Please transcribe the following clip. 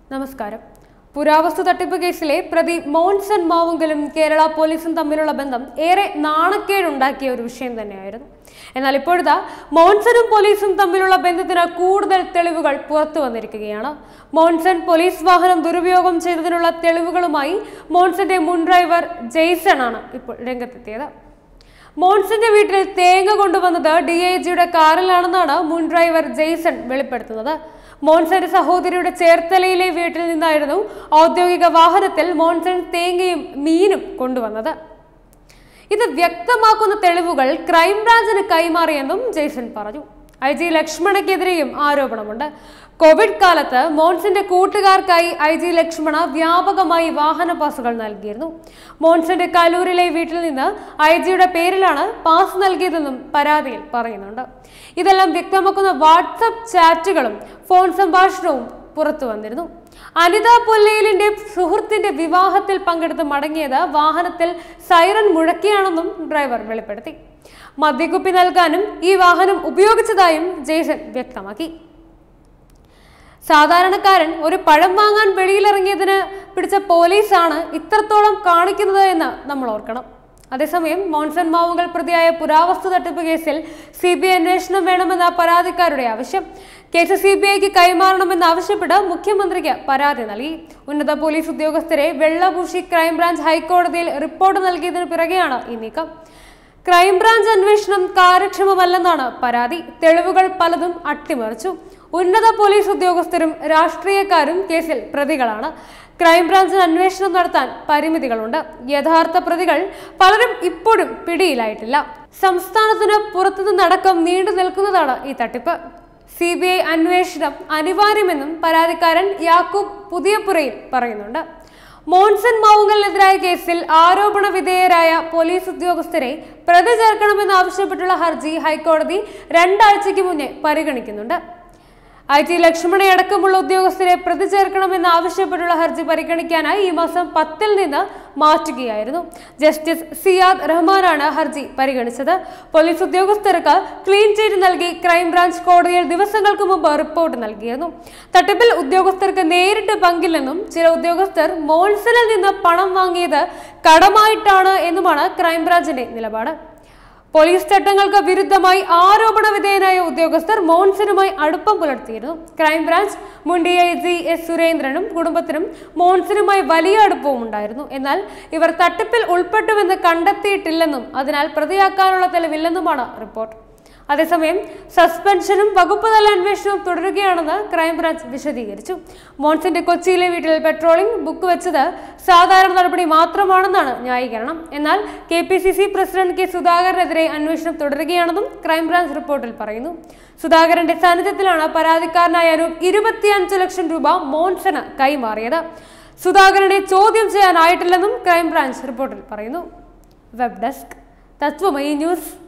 നമസ്കാരം പുരാവസ്തു തട്ടിപ്പ് കേസിലെ പ്രതി മോൻസൺ മാവുങ്കലും കേരള പോലീസും തമ്മിലുള്ള ബന്ധം ഏറെ നാണക്കേടുണ്ടാക്കിയ ഒരു വിഷയം തന്നെയായിരുന്നു എന്നാൽ ഇപ്പോഴത്തെ മോൻസനും പോലീസും തമ്മിലുള്ള ബന്ധത്തിന് കൂടുതൽ തെളിവുകൾ പുറത്തു വന്നിരിക്കുകയാണ് മോൻസൺ പോലീസ് വാഹനം ദുരുപയോഗം ചെയ്തതിനുള്ള തെളിവുകളുമായി മോൻസന്റെ മുൻ ഡ്രൈവർ ജെയ്സൺ ആണ് ഇപ്പോൾ രംഗത്തെത്തിയത് മോൺസിന്റെ വീട്ടിൽ തേങ്ങ കൊണ്ടുവന്നത് ഡി ഐ ജിയുടെ കാറിലാണെന്നാണ് മുൻ ഡ്രൈവർ ജെയ്സൺ വെളിപ്പെടുത്തുന്നത് മോൺസന്റെ സഹോദരിയുടെ ചേർത്തലയിലെ വീട്ടിൽ നിന്നായിരുന്നു ഔദ്യോഗിക വാഹനത്തിൽ മോൺസൺ തേങ്ങയും മീനും കൊണ്ടുവന്നത് ഇത് വ്യക്തമാക്കുന്ന തെളിവുകൾ ക്രൈംബ്രാഞ്ചിന് കൈമാറിയെന്നും ജെയ്സൺ പറഞ്ഞു ഐ ജി ലക്ഷ്മണയ്ക്കെതിരെയും ആരോപണമുണ്ട് കോവിഡ് കാലത്ത് മോൺസിന്റെ കൂട്ടുകാർക്കായി ഐ ജി ലക്ഷ്മണ വ്യാപകമായി വാഹന പാസുകൾ നൽകിയിരുന്നു മോൺസിന്റെ കലൂരിലെ വീട്ടിൽ നിന്ന് ഐ ജിയുടെ പേരിലാണ് പാസ് നൽകിയതെന്നും പരാതിയിൽ പറയുന്നുണ്ട് ഇതെല്ലാം വ്യക്തമാക്കുന്ന വാട്സപ്പ് ചാറ്റുകളും ഫോൺ സംഭാഷണവും പുറത്തു വന്നിരുന്നു അനിത പൊല്ലയിലിന്റെ സുഹൃത്തിന്റെ വിവാഹത്തിൽ പങ്കെടുത്ത് മടങ്ങിയത് വാഹനത്തിൽ സൈറൻ മുഴക്കിയാണെന്നും ഡ്രൈവർ വെളിപ്പെടുത്തി മദ്യക്കുപ്പി നൽകാനും ഈ വാഹനം ഉപയോഗിച്ചതായും ജെയ്സൺ വ്യക്തമാക്കി സാധാരണക്കാരൻ ഒരു പഴം വാങ്ങാൻ വെളിയിലിറങ്ങിയതിന് പിടിച്ച പോലീസാണ് ഇത്രത്തോളം കാണിക്കുന്നത് എന്ന് നമ്മൾ ഓർക്കണം അതേസമയം മോൺസൺ മാവുങ്കൽ പ്രതിയായ പുരാവസ്തു തട്ടിപ്പ് കേസിൽ സി ബി ഐ അന്വേഷണം വേണമെന്ന പരാതിക്കാരുടെ ആവശ്യം കേസ് സി ബി ഐക്ക് കൈമാറണമെന്ന് ആവശ്യപ്പെട്ട് മുഖ്യമന്ത്രിക്ക് പരാതി നൽകി ഉന്നത പോലീസ് ഉദ്യോഗസ്ഥരെ വെള്ളപൂശി ക്രൈംബ്രാഞ്ച് ഹൈക്കോടതിയിൽ റിപ്പോർട്ട് നൽകിയതിനു പിറകെയാണ് ഈ നീക്കം ക്രൈംബ്രാഞ്ച് അന്വേഷണം കാര്യക്ഷമമല്ലെന്നാണ് പരാതി തെളിവുകൾ പലതും അട്ടിമറിച്ചു ഉന്നത പോലീസ് ഉദ്യോഗസ്ഥരും രാഷ്ട്രീയക്കാരും കേസിൽ പ്രതികളാണ് ക്രൈംബ്രാഞ്ചിന് അന്വേഷണം നടത്താൻ പരിമിതികളുണ്ട് യഥാർത്ഥ പ്രതികൾ പലരും ഇപ്പോഴും പിടിയിലായിട്ടില്ല സംസ്ഥാനത്തിന് പുറത്തുനിന്നടക്കം നീണ്ടു നിൽക്കുന്നതാണ് ഈ തട്ടിപ്പ് സി ബി ഐ അന്വേഷണം അനിവാര്യമെന്നും പരാതിക്കാരൻ യാക്കൂബ് പുതിയപുരയിൽ പറയുന്നുണ്ട് മോൺസൺ മാവുങ്കലിനെതിരായ കേസിൽ ആരോപണ വിധേയരായ പോലീസ് ഉദ്യോഗസ്ഥരെ പ്രതി ചേർക്കണമെന്നാവശ്യപ്പെട്ടുള്ള ഹർജി ഹൈക്കോടതി രണ്ടാഴ്ചയ്ക്ക് മുന്നേ പരിഗണിക്കുന്നുണ്ട് ഐ ടി ലക്ഷ്മണയടക്കമുള്ള ഉദ്യോഗസ്ഥരെ പ്രതി ചേർക്കണമെന്ന് ആവശ്യപ്പെട്ടുള്ള ഹർജി പരിഗണിക്കാനായി ഈ മാസം പത്തിൽ നിന്ന് മാറ്റുകയായിരുന്നു ജസ്റ്റിസ് സിയാദ് റഹ്മാനാണ് ഹർജി പരിഗണിച്ചത് പോലീസ് ഉദ്യോഗസ്ഥർക്ക് ക്ലീൻ ചീറ്റ് നൽകി ക്രൈംബ്രാഞ്ച് കോടതിയിൽ ദിവസങ്ങൾക്ക് മുമ്പ് റിപ്പോർട്ട് നൽകിയിരുന്നു തട്ടിപ്പിൽ ഉദ്യോഗസ്ഥർക്ക് നേരിട്ട് പങ്കില്ലെന്നും ചില ഉദ്യോഗസ്ഥർ മോൺസണിൽ നിന്ന് പണം വാങ്ങിയത് കടമായിട്ടാണ് എന്നുമാണ് ക്രൈംബ്രാഞ്ചിന്റെ നിലപാട് പോലീസ് ചട്ടങ്ങൾക്ക് വിരുദ്ധമായി ആരോപണ വിധേയനായ ഉദ്യോഗസ്ഥർ മോൺസനുമായി അടുപ്പം പുലർത്തിയിരുന്നു ക്രൈംബ്രാഞ്ച് മുൻ ഡി ഐ ജി എസ് സുരേന്ദ്രനും കുടുംബത്തിനും മോൺസനുമായി വലിയ അടുപ്പവും ഉണ്ടായിരുന്നു എന്നാൽ ഇവർ തട്ടിപ്പിൽ ഉൾപ്പെട്ടുവെന്ന് കണ്ടെത്തിയിട്ടില്ലെന്നും അതിനാൽ പ്രതിയാക്കാനുള്ള തെളിവില്ലെന്നുമാണ് റിപ്പോർട്ട് അതേസമയം സസ്പെൻഷനും വകുപ്പ് തല അന്വേഷണവും തുടരുകയാണെന്ന് ക്രൈംബ്രാഞ്ച് വിശദീകരിച്ചു മോൺസിന്റെ കൊച്ചിയിലെ വീട്ടിൽ പെട്രോളിംഗ് ബുക്ക് വെച്ചത് സാധാരണ നടപടി മാത്രമാണെന്നാണ് ന്യായീകരണം എന്നാൽ K P C C president K സുധാകരനെതിരെ അന്വേഷണം തുടരുകയാണെന്നും ക്രൈംബ്രാഞ്ച് റിപ്പോർട്ടിൽ പറയുന്നു സുധാകരന്റെ സാന്നിധ്യത്തിലാണ് പരാതിക്കാരനായ അനൂപ് ഇരുപത്തിയഞ്ച് ലക്ഷം രൂപ മോൺസന് കൈമാറിയത് സുധാകരനെ ചോദ്യം ചെയ്യാനായിട്ടില്ലെന്നും ക്രൈംബ്രാഞ്ച് റിപ്പോർട്ടിൽ പറയുന്നു വെബ് ഡെസ്ക് തത്വമയി ന്യൂസ്